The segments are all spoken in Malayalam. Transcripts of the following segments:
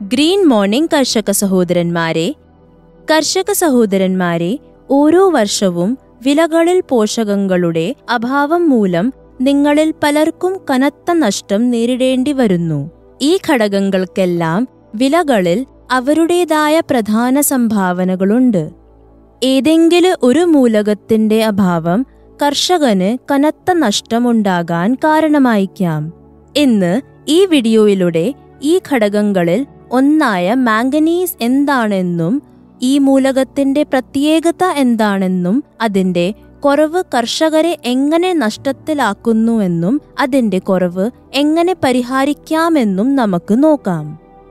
ഗ്രീൻ മോർണിംഗ് കർഷക സഹോദരന്മാരെ കർഷക സഹോദരന്മാരെ ഓരോ വർഷവും വിലകളിൽ പോഷകങ്ങളുടെ അഭാവം മൂലം നിങ്ങളിൽ പലർക്കും കനത്ത നഷ്ടം നേരിടേണ്ടി വരുന്നു ഈ ഘടകങ്ങൾക്കെല്ലാം വിലകളിൽ അവരുടേതായ പ്രധാന സംഭാവനകളുണ്ട് ഏതെങ്കിലും ഒരു മൂലകത്തിന്റെ അഭാവം കർഷകന് കനത്ത നഷ്ടമുണ്ടാകാൻ കാരണമായിക്കാം ഇന്ന് ഈ വീഡിയോയിലൂടെ ഈ ഘടകങ്ങളിൽ ഒന്നായ മാംഗനീസ് എന്താണെന്നും ഈ മൂലകത്തിന്റെ പ്രത്യേകത എന്താണെന്നും അതിന്റെ കുറവ് കർഷകരെ എങ്ങനെ നഷ്ടത്തിലാക്കുന്നുവെന്നും അതിന്റെ കുറവ് എങ്ങനെ പരിഹരിക്കാമെന്നും നമുക്ക് നോക്കാം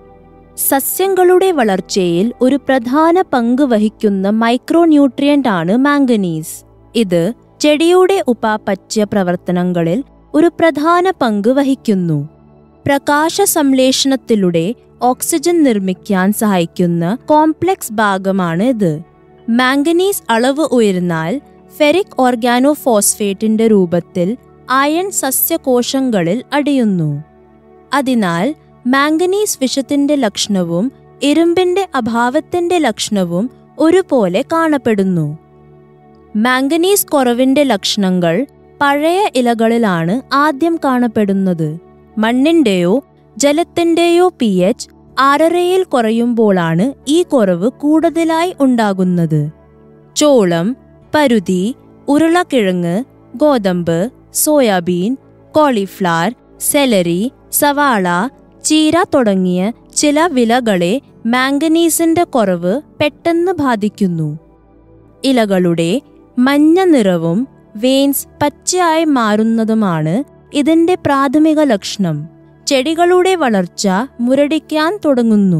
സസ്യങ്ങളുടെ വളർച്ചയിൽ ഒരു പ്രധാന പങ്ക് വഹിക്കുന്ന മൈക്രോന്യൂട്രിയന്റ് ആണ് മാംഗനീസ് ഇത് ചെടിയുടെ ഉപാപച്യ പ്രവർത്തനങ്ങളിൽ ഒരു പ്രധാന പങ്ക് വഹിക്കുന്നു പ്രകാശ സംശ്ലേഷണത്തിലൂടെ ഓക്സിജൻ നിർമ്മിക്കാൻ സഹായിക്കുന്ന കോംപ്ലക്സ് ഭാഗമാണ് ഇത് മാംഗനീസ് അളവ് ഉയർന്നാൽ ഫെറിക് ഓർഗാനോ ഫോസ്ഫേറ്റിന്റെ രൂപത്തിൽ അയൺ സസ്യകോശങ്ങളിൽ അടിയുന്നു അതിനാൽ മാംഗനീസ് വിഷത്തിന്റെ ലക്ഷണവും ഇരുമ്പിന്റെ അഭാവത്തിന്റെ ലക്ഷണവും ഒരുപോലെ കാണപ്പെടുന്നു മാംഗനീസ് കുറവിന്റെ ലക്ഷണങ്ങൾ പഴയ ഇലകളിലാണ് ആദ്യം കാണപ്പെടുന്നത് മണ്ണിന്റെയോ ജലത്തിന്റെയോ പി എച്ച് ആറരയിൽ കുറയുമ്പോഴാണ് ഈ കുറവ് കൂടുതലായി ഉണ്ടാകുന്നത് ചോളം പരുതി ഉരുളക്കിഴങ്ങ് ഗോതമ്പ് സോയാബീൻ കോളിഫ്ലവർ സെലറി സവാള ചീര തുടങ്ങിയ ചില വിലകളെ മാംഗനീസിന്റെ കുറവ് പെട്ടെന്ന് ബാധിക്കുന്നു ഇലകളുടെ മഞ്ഞ നിറവും വെയിൻസ് പച്ചയായി മാറുന്നതുമാണ് ഇതിന്റെ പ്രാഥമിക ലക്ഷണം ചെടികളുടെ വളർച്ച മുരടിക്കാൻ തുടങ്ങുന്നു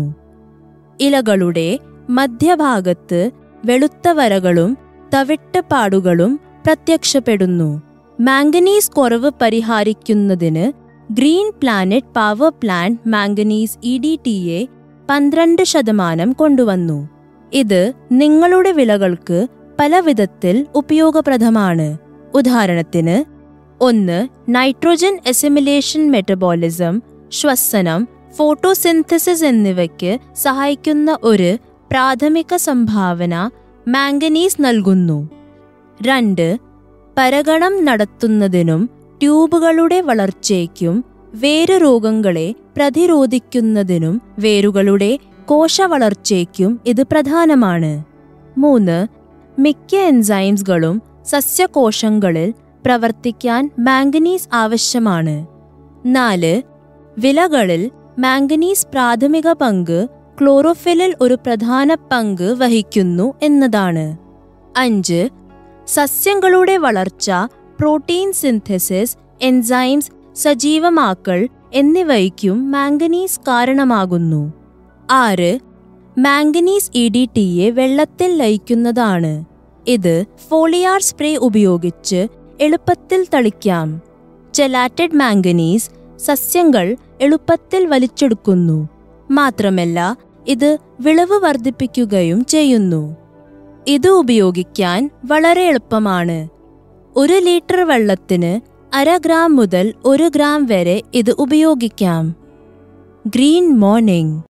ഇലകളുടെ മധ്യഭാഗത്ത് വെളുത്ത വരകളും തവിട്ട് പാടുകളും പ്രത്യക്ഷപ്പെടുന്നു മാംഗനീസ് കുറവ് പരിഹരിക്കുന്നതിന് green planet power plant manganese E D T A പന്ത്രണ്ട് ശതമാനം കൊണ്ടുവന്നു ഇത് നിങ്ങളുടെ വിളകൾക്ക് പല വിധത്തിൽ ഉപയോഗപ്രദമാണ് ഉദാഹരണത്തിന് ഒന്ന് നൈട്രോജൻ എസിമിലേഷൻ മെറ്റബോളിസം ശ്വസനം ഫോട്ടോസിന്തസിസ് എന്നിവയ്ക്ക് സഹായിക്കുന്ന ഒരു പ്രാഥമിക സംഭാവന മാംഗനീസ് നൽകുന്നു രണ്ട് പരഗണം നടത്തുന്നതിനും ട്യൂബുകളുടെ വളർച്ചയ്ക്കും വേരുരോഗങ്ങളെ പ്രതിരോധിക്കുന്നതിനും വേരുകളുടെ കോശവളർച്ചയ്ക്കും ഇത് പ്രധാനമാണ് മൂന്ന് മിക്ക എൻസൈംസുകളും സസ്യകോശങ്ങളിൽ പ്രവർത്തിക്കാൻ മാംഗനീസ് ആവശ്യമാണ് നാല് വിലകളിൽ മാംഗനീസ് പ്രാഥമിക പങ്ക് ക്ലോറോഫിലിൽ ഒരു പ്രധാന പങ്ക് വഹിക്കുന്നു എന്നതാണ് അഞ്ച് സസ്യങ്ങളുടെ വളർച്ച പ്രോട്ടീൻ സിന്തസിസ് എൻസൈംസ് സജീവമാക്കൽ എന്നിവയ്ക്കും മാംഗനീസ് കാരണമാകുന്നു ആറ് മാംഗനീസ് ഇ ഡി ടിയെ വെള്ളത്തിൽ ലയിക്കുന്നതാണ് ഇത് ഫോളിയാർ സ്പ്രേ ഉപയോഗിച്ച് എളുപ്പത്തിൽ തളിക്കാം ചെലാറ്റഡ് മാംഗനീസ് സസ്യങ്ങൾ എളുപ്പത്തിൽ വലിച്ചെടുക്കുന്നു മാത്രമല്ല ഇത് വിളവ് വർദ്ധിപ്പിക്കുകയും ചെയ്യുന്നു ഇത് ഉപയോഗിക്കാൻ വളരെ എളുപ്പമാണ് ഒരു ലിറ്റർ വെള്ളത്തിന് അര ഗ്രാം മുതൽ ഒരു ഗ്രാം വരെ ഇത് ഉപയോഗിക്കാം ഗ്രീൻ മോർണിംഗ്